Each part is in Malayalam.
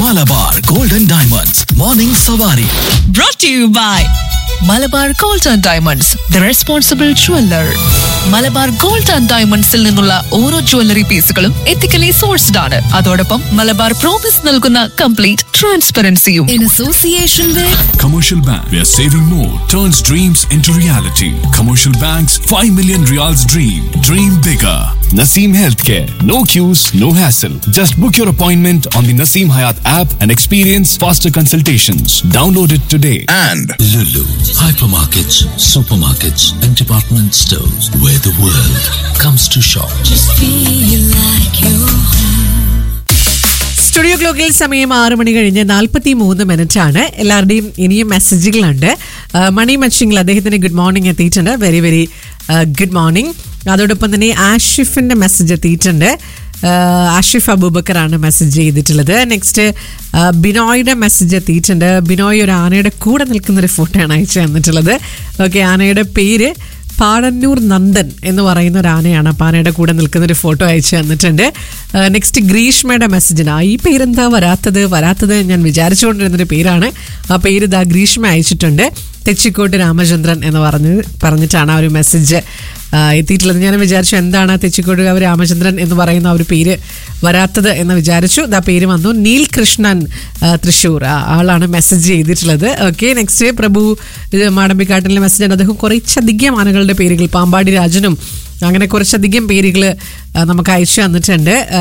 മലബാർ ഗോൾഡൻ ഡയമണ്ട്സ് മോർണിംഗ് സവാരി brought to you by Malabar gold and diamonds the responsible jeweller Malabar gold and ഡയമണ്ട്സിൽ നിന്നുള്ള ഓരോ ജ്വല്ലറി പീസുകളും എത്തിക്കലി സോഴ്സ്ഡ് ആണ് അതോടൊപ്പം മലബാർ പ്രോമിസ് നൽകുന്ന കംപ്ലീറ്റ് ട്രാൻസ്പെറൻസിയും in association with Commercial Bank, where saving more turns dreams into reality. Commercial Bank's 5 million reals dream. Dream bigger. Naseem Healthcare. No queues, no hassle. Just book your appointment on the Naseem Hayat app and experience faster consultations. Download it today. and Lulu, hypermarkets, supermarkets, and department stores where the world comes to shop. Studio ക്ലോക്കിൽ സമയം ആറ് മണി കഴിഞ്ഞ് നാൽപ്പത്തി മൂന്ന് മിനിറ്റ് ആണ് എല്ലാവരുടെയും ഇനിയും മെസ്സേജുകളുണ്ട് ആ, മണി മച്ചിങ്ങിൽ അദ്ദേഹത്തിന് ഗുഡ് മോർണിംഗ് എത്തിയിട്ടുണ്ട് വെരി വെരി ഗുഡ് മോർണിംഗ് അതോടൊപ്പം തന്നെ ആഷിഫിന്റെ മെസ്സേജ് എത്തിയിട്ടുണ്ട് ആ, ആഷിഫ് അബൂബക്കറാണ് മെസ്സേജ് ചെയ്തിട്ടുള്ളത് നെക്സ്റ്റ് ബിനോയുടെ മെസ്സേജ് എത്തിയിട്ടുണ്ട് ബിനോയ് ഒരു ആനയുടെ കൂടെ നിൽക്കുന്ന ഒരു ഫോട്ടോയാണ് അയച്ചു തന്നിട്ടുള്ളത് ഓക്കെ ആനയുടെ പേര് പാടന്നൂർ നന്ദൻ എന്ന് പറയുന്ന ഒരു ആനയാണ് അപ്പം ആനയുടെ കൂടെ നിൽക്കുന്ന ഒരു ഫോട്ടോ അയച്ചു തന്നിട്ടുണ്ട് നെക്സ്റ്റ് ഗ്രീഷ്മയുടെ മെസ്സേജിന് ആ ഈ പേരെന്താ വരാത്തത് വരാത്തത് ഞാൻ വിചാരിച്ചുകൊണ്ടിരുന്നൊരു പേരാണ് ആ പേര് ഇതാ ഗ്രീഷ്മ അയച്ചിട്ടുണ്ട് തെച്ചിക്കോട്ട് രാമചന്ദ്രൻ എന്ന് പറഞ്ഞ് പറഞ്ഞിട്ടാണ് ആ ഒരു മെസ്സേജ് എത്തിയിട്ടുള്ളത് ഞാൻ വിചാരിച്ചു എന്താണ് തെച്ചിക്കോട്ട് രാമചന്ദ്രൻ എന്ന് പറയുന്ന ആ ഒരു പേര് വരാത്തത് എന്ന് വിചാരിച്ചു ഇതാ പേര് വന്നു നീൽ കൃഷ്ണൻ ആ, തൃശ്ശൂർ ആ ആളാണ് മെസ്സേജ് ചെയ്തിട്ടുള്ളത് ഓക്കെ നെക്സ്റ്റ് പ്രഭു ഇത് മാടമ്പിക്കാട്ടിലെ മെസ്സേജ് അദ്ദേഹം കുറച്ചധികം ആനകളുടെ പേരുകൾ പാമ്പാടി രാജനും അങ്ങനെ കുറച്ചധികം പേരുകൾ നമുക്ക് അയച്ചു തന്നിട്ടുണ്ട് ആ,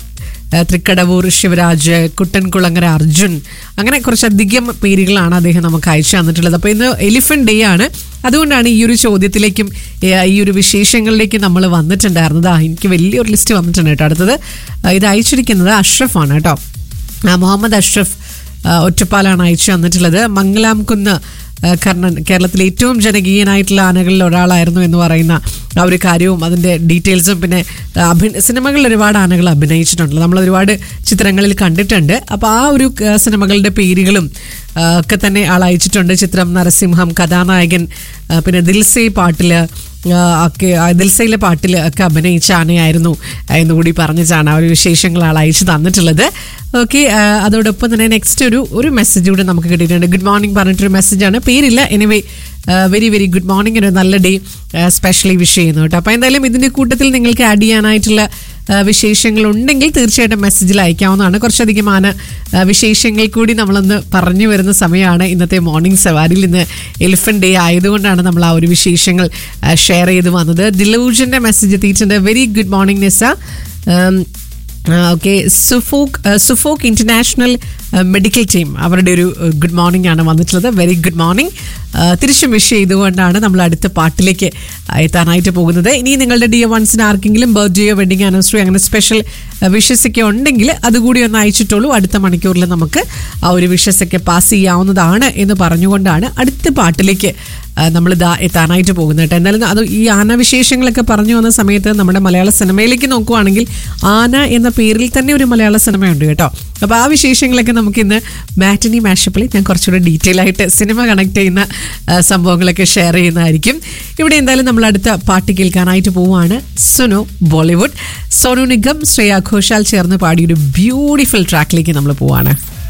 ആ, തൃക്കടവൂർ ശിവരാജ് കുട്ടൻകുളങ്ങര അർജുൻ അങ്ങനെ കുറച്ചധികം പേരുകളാണ് അദ്ദേഹം നമുക്ക് അയച്ചു തന്നിട്ടുള്ളത് അപ്പോൾ ഇന്ന് എലിഫന്റ് ഡേ ആണ് അതുകൊണ്ടാണ് ഈ ഒരു ചോദ്യത്തിലേക്കും ഏ, ഈ ഒരു വിശേഷങ്ങളിലേക്കും നമ്മൾ വന്നിട്ടുണ്ടായിരുന്നത് ആ എനിക്ക് വലിയൊരു ലിസ്റ്റ് വന്നിട്ടുണ്ട് കേട്ടോ അടുത്തത് ആ, ഇത് അയച്ചിരിക്കുന്നത് അഷ്റഫാണ് കേട്ടോ ആ, മുഹമ്മദ് അഷ്റഫ് ആ, ഒറ്റപ്പാലാണ് അയച്ചു തന്നിട്ടുള്ളത് മംഗലാം കുന്ന് ആ, കർണൻ കേരളത്തിലെ ഏറ്റവും ജനകീയനായിട്ടുള്ള ആനകളിൽ ഒരാളായിരുന്നു എന്ന് പറയുന്ന ആ ഒരു കാര്യവും അതിൻ്റെ ഡീറ്റെയിൽസും പിന്നെ ആ, അഭി സിനിമകളിൽ ഒരുപാട് ആനകൾ അഭിനയിച്ചിട്ടുണ്ട് നമ്മൾ ഒരുപാട് ചിത്രങ്ങളിൽ കണ്ടിട്ടുണ്ട് അപ്പോൾ ആ ഒരു ആ, സിനിമകളുടെ പേരുകളും ആ, ഒക്കെ തന്നെ ആൾ അയച്ചിട്ടുണ്ട് ചിത്രം നരസിംഹം കഥാനായകൻ ആ, പിന്നെ ദിൽസേ പാട്ടിൽ ഒക്കെ ആ ദിൽസയിലെ പാട്ടിൽ ഒക്കെ അഭിനയിച്ച ആനയായിരുന്നു എന്നുകൂടി പറഞ്ഞിട്ടാണ് ആ ഒരു വിശേഷങ്ങൾ ആൾ അയച്ചു തന്നിട്ടുള്ളത് ഓക്കെ അതോടൊപ്പം തന്നെ നെക്സ്റ്റ് ഒരു ഒരു മെസ്സേജ് കൂടെ നമുക്ക് കിട്ടിയിട്ടുണ്ട് ഗുഡ് മോർണിംഗ് പറഞ്ഞിട്ടൊരു മെസ്സേജാണ് പേരില്ല anyway very very good morning ഒരു നല്ല ഡേ സ്പെഷ്യലി വിഷ് ചെയ്യുന്നു കേട്ടോ അപ്പോൾ എന്തായാലും ഇതിൻ്റെ കൂട്ടത്തിൽ നിങ്ങൾക്ക് ആഡ് ചെയ്യാനായിട്ടുള്ള ആ, വിശേഷങ്ങൾ ഉണ്ടെങ്കിൽ തീർച്ചയായിട്ടും മെസ്സേജിൽ അയക്കാവുന്നതാണ് കുറച്ചധികം ആന ആ, വിശേഷങ്ങൾ കൂടി നമ്മളൊന്ന് പറഞ്ഞു വരുന്ന സമയമാണ് ഇന്നത്തെ മോർണിംഗ് സവാരിയിൽ ഇന്ന് എലിഫന്റ് ഡേ ആയതുകൊണ്ടാണ് നമ്മൾ ആ ഒരു വിശേഷങ്ങൾ ഷെയർ ചെയ്ത് വന്നത് ദിലൂജന്റെ മെസ്സേജ് എത്തിയിട്ടുണ്ട് very good morning Nisa okay Suffolk Suffolk international medical team അവരുടെ ഒരു ഗുഡ് മോർണിംഗ് ആണ് വന്നിട്ടുള്ളത് വെരി ഗുഡ് മോർണിംഗ് തിരിച്ചും വിഷ് ചെയ്തുകൊണ്ടാണ് നമ്മൾ അടുത്ത പാട്ടിലേക്ക് എത്താനായിട്ട് പോകുന്നത് ഇനി നിങ്ങളുടെ ഡി വൺസിന് ആർക്കെങ്കിലും ബർത്ത്ഡേയോ വെഡിങ് ആനിവേഴ്സറി അങ്ങനെ സ്പെഷ്യൽ വിഷസ് ഒക്കെ ഉണ്ടെങ്കിൽ അതുകൂടി ഒന്ന് അയച്ചിട്ടുള്ളൂ അടുത്ത മണിക്കൂറിൽ നമുക്ക് ആ ഒരു വിഷസ് ഒക്കെ പാസ് ചെയ്യാവുന്നതാണ് എന്ന് പറഞ്ഞുകൊണ്ടാണ് അടുത്ത പാട്ടിലേക്ക് നമ്മൾ ഇതാ എത്താനായിട്ട് പോകുന്നത് കേട്ടോ എന്തായാലും അത് ഈ ആന വിശേഷങ്ങളൊക്കെ പറഞ്ഞു വന്ന സമയത്ത് നമ്മുടെ മലയാള സിനിമയിലേക്ക് നോക്കുവാണെങ്കിൽ ആന എന്ന പേരിൽ തന്നെ ഒരു മലയാള സിനിമയുണ്ട് കേട്ടോ അപ്പോൾ ആ വിശേഷങ്ങളൊക്കെ നമുക്ക് ഇന്ന് മാറ്റനി മാഷപ്പിൽ ഞാൻ കുറച്ചുകൂടെ ഡീറ്റെയിൽ ആയിട്ട് സിനിമ കണക്ട് ചെയ്യുന്ന ആ, സംഭവങ്ങളൊക്കെ ഷെയർ ചെയ്യുന്നതായിരിക്കും ഇവിടെ എന്തായാലും നമ്മൾ അടുത്ത പാട്ട് കേൾക്കാനായിട്ട് പോവുകയാണ് സുനു ബോളിവുഡ് സോനു നിഗം ശ്രേയ ഘോഷാൽ ചേർന്ന് പാടിയൊരു ബ്യൂട്ടിഫുൾ ട്രാക്കിലേക്ക് നമ്മൾ പോവാണ്